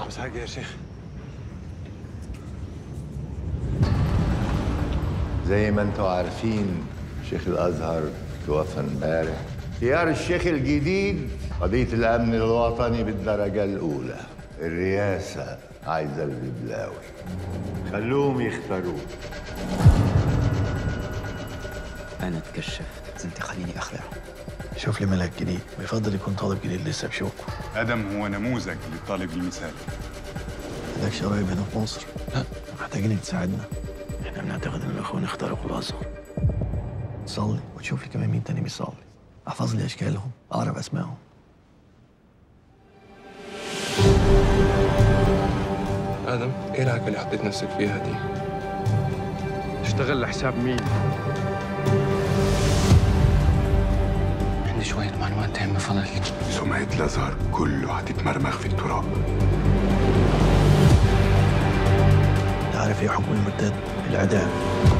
بس حاجة يا شيخ زي ما انتم عارفين شيخ الازهر توفى امبارح خيار الشيخ الجديد قضية الأمن الوطني بالدرجة الأولى الرئاسة عايزة الببلاوي خلوهم يختاروه انا اتكشفت انت خليني اخلع شوف لي ملك جديد ويفضل يكون طالب جديد لسه بشوكه آدم هو نموذج للطالب المثالي عندكش قرايب هنا في مصر لا محتاجينك تساعدنا احنا بنعتقد ان الاخوان اخترقوا الازهر تصلي وتشوف لي كمان مين تاني بيصلي احفظ لي اشكالهم اعرف اسمائهم آدم إيه العكة اللي حطيت نفسك فيها دي؟ اشتغل لحساب مين؟ عندي شوية معلومات تهم فضلك سمعة الأزهر كله هتتمرمغ في التراب انت عارف ايه حكم المرتد الاعدام